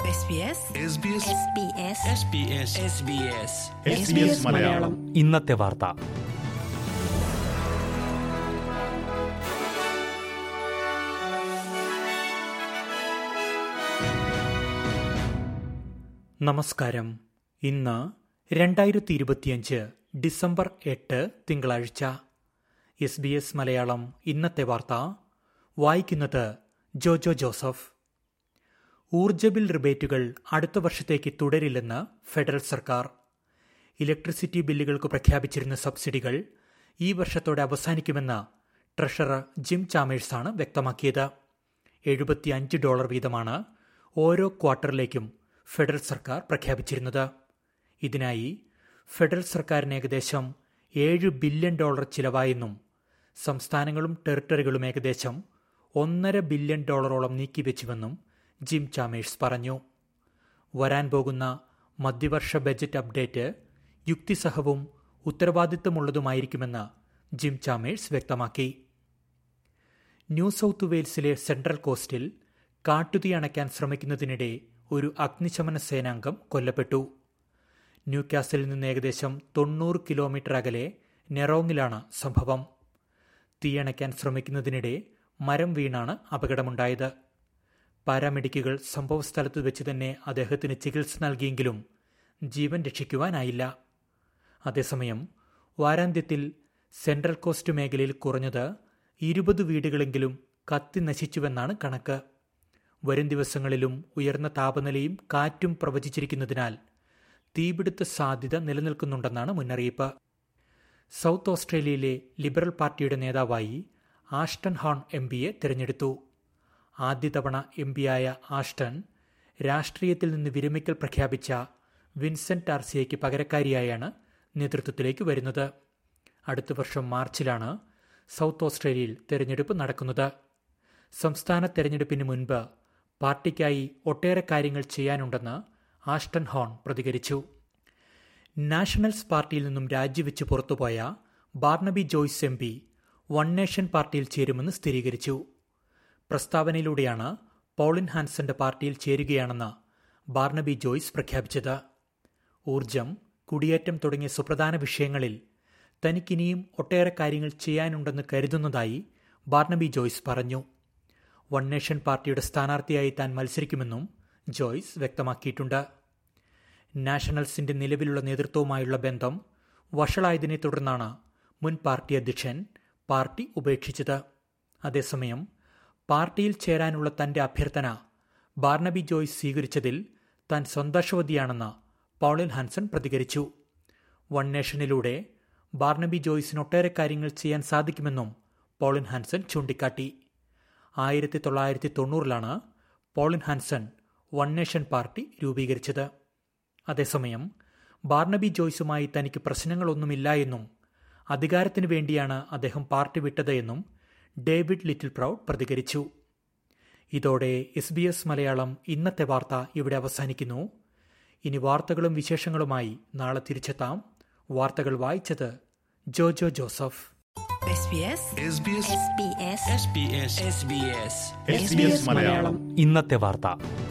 SBS SBS Malayalam ഇന്നത്തെ വാർത്ത നമസ്കാരം ഇന്ന് രണ്ടായിരത്തി ഇരുപത്തിയഞ്ച് ഡിസംബർ എട്ട് തിങ്കളാഴ്ച എസ് ബി എസ് മലയാളം ഇന്നത്തെ വാർത്ത വായിക്കുന്നത് ജോജോ ജോസഫ് ഊർജ്ജ ബിൽ റിബേറ്റുകൾ അടുത്ത വർഷത്തേക്ക് തുടരില്ലെന്ന് ഫെഡറൽ സർക്കാർ ഇലക്ട്രിസിറ്റി ബില്ലുകൾക്ക് പ്രഖ്യാപിച്ചിരുന്ന സബ്സിഡികൾ ഈ വർഷത്തോടെ അവസാനിക്കുമെന്ന് ട്രഷറർ ജിം ചാമേഴ്സാണ് വ്യക്തമാക്കിയത് എഴുപത്തിയഞ്ച് ഡോളർ വീതമാണ് ഓരോ ക്വാർട്ടറിലേക്കും ഫെഡറൽ സർക്കാർ പ്രഖ്യാപിച്ചിരുന്നത് ഇതിനായി ഫെഡറൽ സർക്കാരിന് ഏകദേശം ഏഴ് ബില്യൺ ഡോളർ ചിലവായെന്നും സംസ്ഥാനങ്ങളും ടെറിട്ടറികളും ഏകദേശം ഒന്നര ബില്യൺ ഡോളറോളം നീക്കിവെച്ചുവെന്നും ജിം ചാമേഴ്സ് പറഞ്ഞു വരാൻ പോകുന്ന മധ്യവർഷ ബജറ്റ് അപ്ഡേറ്റ് യുക്തിസഹവും ഉത്തരവാദിത്തമുള്ളതുമായിരിക്കുമെന്ന് ജിം ചാമേഴ്സ് വ്യക്തമാക്കി ന്യൂ സൗത്ത് വെയിൽസിലെ സെൻട്രൽ കോസ്റ്റിൽ കാട്ടുതീ അണയ്ക്കാൻ ശ്രമിക്കുന്നതിനിടെ ഒരു അഗ്നിശമന സേനാംഗം കൊല്ലപ്പെട്ടു ന്യൂകാസിൽ നിന്ന് ഏകദേശം തൊണ്ണൂറ് കിലോമീറ്റർ അകലെ നെറോങ്ങിലാണ് സംഭവം തീയണയ്ക്കാൻ ശ്രമിക്കുന്നതിനിടെ മരം വീണാണ് അപകടമുണ്ടായത് പാരാമെഡിക്കുകൾ സംഭവസ്ഥലത്ത് വെച്ച് തന്നെ അദ്ദേഹത്തിന് ചികിത്സ നൽകിയെങ്കിലും ജീവൻ രക്ഷിക്കുവാനായില്ല അതേസമയം വാരാന്ത്യത്തിൽ സെൻട്രൽ കോസ്റ്റ് മേഖലയിൽ കുറഞ്ഞത് ഇരുപത് വീടുകളെങ്കിലും കത്തി നശിച്ചുവെന്നാണ് കണക്ക് വരും ദിവസങ്ങളിലും ഉയർന്ന താപനിലയും കാറ്റും പ്രവചിച്ചിരിക്കുന്നതിനാൽ തീപിടുത്ത സാധ്യത നിലനിൽക്കുന്നുണ്ടെന്നാണ് മുന്നറിയിപ്പ് സൗത്ത് ഓസ്ട്രേലിയയിലെ ലിബറൽ പാർട്ടിയുടെ നേതാവായി ആഷ്ടൺ ഹോൺ എം പിയെ തിരഞ്ഞെടുത്തു ആദ്യ തവണ എം പിയായ ആഷ്ടൺ രാഷ്ട്രീയത്തിൽ നിന്ന് വിരമിക്കൽ പ്രഖ്യാപിച്ച വിൻസെന്റ് ടാർസിയയ്ക്ക് പകരക്കാരിയായാണ് നേതൃത്വത്തിലേക്ക് വരുന്നത് അടുത്ത വർഷം മാർച്ചിലാണ് സൗത്ത് ഓസ്ട്രേലിയയിൽ തെരഞ്ഞെടുപ്പ് നടക്കുന്നത് സംസ്ഥാന തെരഞ്ഞെടുപ്പിന് മുൻപ് പാർട്ടിക്കായി ഒട്ടേറെ കാര്യങ്ങൾ ചെയ്യാനുണ്ടെന്ന് ആഷ്ടൺ ഹോൺ പ്രതികരിച്ചു നാഷണൽസ് പാർട്ടിയിൽ നിന്നും രാജിവെച്ച് പുറത്തുപോയ Barnaby Joyce M P One Nation പാർട്ടിയിൽ ചേരുമെന്ന് സ്ഥിരീകരിച്ചു പ്രസ്താവനയിലൂടെയാണ് പോളിൻ ഹാൻസന്റെ പാർട്ടിയിൽ ചേരുകയാണെന്ന് ബാർണബി ജോയ്സ് പ്രഖ്യാപിച്ചത് ഊർജം കുടിയേറ്റം തുടങ്ങിയ സുപ്രധാന വിഷയങ്ങളിൽ തനിക്കിനിയും ഒട്ടേറെ കാര്യങ്ങൾ ചെയ്യാനുണ്ടെന്ന് കരുതുന്നതായി ബാർണബി ജോയ്സ് പറഞ്ഞു വൺ നേഷൻ പാർട്ടിയുടെ സ്ഥാനാർത്ഥിയായി താൻ മത്സരിക്കുമെന്നും ജോയ്സ് വ്യക്തമാക്കിയിട്ടുണ്ട് നാഷണൽസിന്റെ നിലവിലുള്ള നേതൃത്വവുമായുള്ള ബന്ധം വഷളായതിനെ തുടർന്നാണ് മുൻ പാർട്ടി അധ്യക്ഷൻ പാർട്ടി ഉപേക്ഷിച്ചത് അതേസമയം പാർട്ടിയിൽ ചേരാനുള്ള തന്റെ അഭ്യർത്ഥന ബാർണബി ജോയ്സ് സ്വീകരിച്ചതിൽ താൻ സന്തോഷവതിയാണെന്ന് പൗളിൻ ഹാൻസൺ പ്രതികരിച്ചു വൺ നേഷനിലൂടെ ബാർണബി ജോയ്സിന് ഒട്ടേറെ കാര്യങ്ങൾ ചെയ്യാൻ സാധിക്കുമെന്നും പോളിൻ ഹാൻസൺ ചൂണ്ടിക്കാട്ടി ആയിരത്തി തൊള്ളായിരത്തി തൊണ്ണൂറിലാണ് പോളിൻ ഹാൻസൺ വൺ നേഷൻ പാർട്ടി രൂപീകരിച്ചത് അതേസമയം ബാർണബി ജോയ്സുമായി തനിക്ക് പ്രശ്നങ്ങളൊന്നുമില്ല എന്നും അധികാരത്തിനു വേണ്ടിയാണ് അദ്ദേഹം പാർട്ടി വിട്ടത് എന്നും ഡേവിഡ് ലിറ്റിൽ പ്രൗഡ് പ്രതികരിച്ചു ഇതോടെ എസ് ബി എസ് മലയാളം ഇന്നത്തെ വാർത്ത ഇവിടെ അവസാനിക്കുന്നു ഇനി വാർത്തകളും വിശേഷങ്ങളുമായി നാളെ തിരിച്ചെത്താം വാർത്തകൾ വായിച്ചത് ജോജോ ജോസഫ് SBS SBS മലയാളം ഇന്നത്തെ വാർത്ത